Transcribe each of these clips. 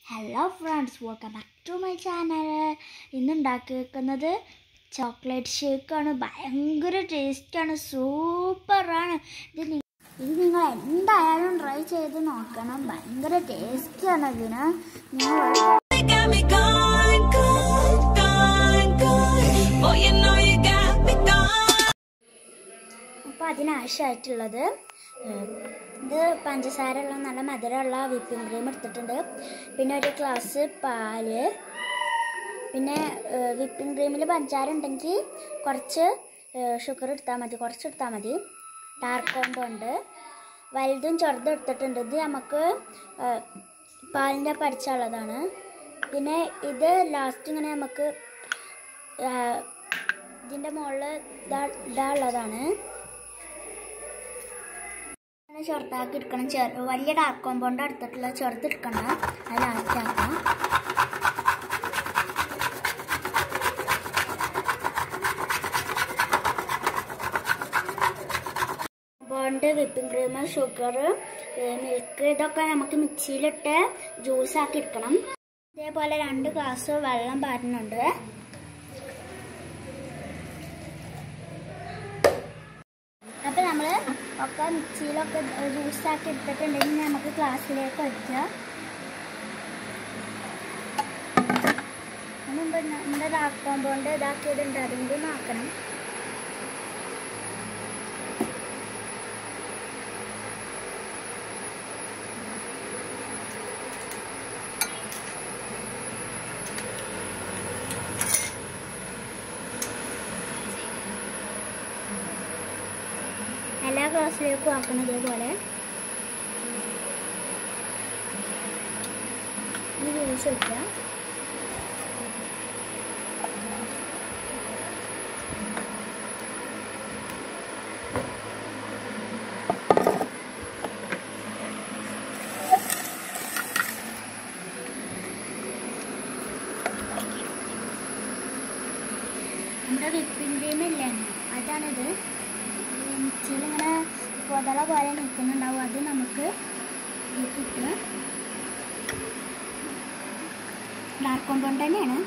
Hello friends welcome back to my channel ഇന്ന് ഉണ്ടാക്കി വെക്കുന്നത് ചോക്ലേറ്റ് ഷേക്കാണ് ഭയങ്കര ടേസ്റ്റാണ് സൂപ്പറാണ് ഇത് നി- ഇത് നിങ്ങൾ എന്തായാലും ട്രൈ ചെയ്ത് നോക്കണം ഭയങ്കര ടേസ്റ്റാണ് ഇതിന് നിങ്ങൾ got me gone, gone, gone, gone. Boy, you know you got me gone. അപ്പോൾ അതിനാവശ്യമായിട്ടുള്ളത് ഏഹ്, ഇത് പഞ്ചസാരയുള്ള നല്ല മധുരമുള്ള വിപ്പിംഗ് ക്രീം എടുത്തിട്ടുണ്ട് പിന്നെ ഒരു ഗ്ലാസ് പാല് പിന്നെ വിപ്പിംഗ് ക്രീമിൽ പഞ്ചസാര ഉണ്ടെങ്കിൽ കുറച്ച് ഷുഗർ എടുത്താൽ മതി കുറച്ച് എടുത്താൽ മതി ഡാർക്ക് കോമ്പൗണ്ട് വലുതും ചെറുതും എടുത്തിട്ടുണ്ട് ഇത് നമുക്ക് ഏഹ്, പാലിൻ്റെ പഠിച്ചുള്ളതാണ് പിന്നെ ഇത് ലാസ്റ്റ് ഇങ്ങനെ നമുക്ക് ഏഹ്, ഇതിൻ്റെ മുകളിൽ ഇതാ ഇടാനുള്ളതാണ് അങ്ങനെ ചെറുതാക്കി എടുക്കണം ചെറു വലിയ ഡാർക്ക് കോമ്പൗണ്ട് എടുത്തിട്ടുള്ള ചെറുത് എടുക്കണം അത് ലാസ്റ്റ് ആക്കാം compound whipping cream sugar milk ഇതൊക്കെ നമുക്ക് മിക്സിയിലിട്ട് ജ്യൂസ് ആക്കി എടുക്കണം ഇതേപോലെ രണ്ട് ഗ്ലാസ് വെള്ളം പാരുന്നുണ്ട് അപ്പൊ നമ്മള് ഒക്കെ മിക്സിയിലൊക്കെ ജ്യൂസ് ആക്കി എടുത്തിട്ടുണ്ടെങ്കിൽ നമുക്ക് ഗ്ലാസ്സിലേക്ക് ഒഴിക്കാം മുമ്പ് നമ്മുടെ ഡാർക്ക് കോമ്പൗണ്ട് ഇതാക്കിയതുണ്ട് അതും കൂടി നോക്കണം എല്ലാ ഗ്ലാസ്സിലേക്കും ആക്കണം ഇതേപോലെ ഈ ജ്യൂസ് വെക്കുക നമ്മുടെ വിപ്പിംഗ് ക്രീം ഇല്ലേ അതാണിത് മിക്സിയിലിങ്ങനെ പൊതള പോലെ നിൽക്കുന്നുണ്ടാവും അത് നമുക്ക് ഇതിലേക്ക് ഇട്ട് ഡാർക്ക് കോമ്പൗണ്ട് തന്നെയാണ്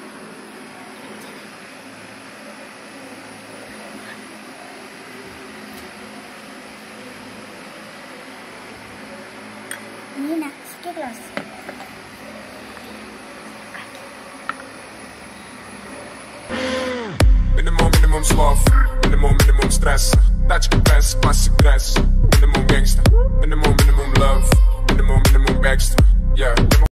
ഇനി next class Minimum, minimum sloth. Minimum, minimum stress. Touch the best, classic dress. Minimum gangster. Minimum, minimum love. Minimum, minimum extra. Yeah.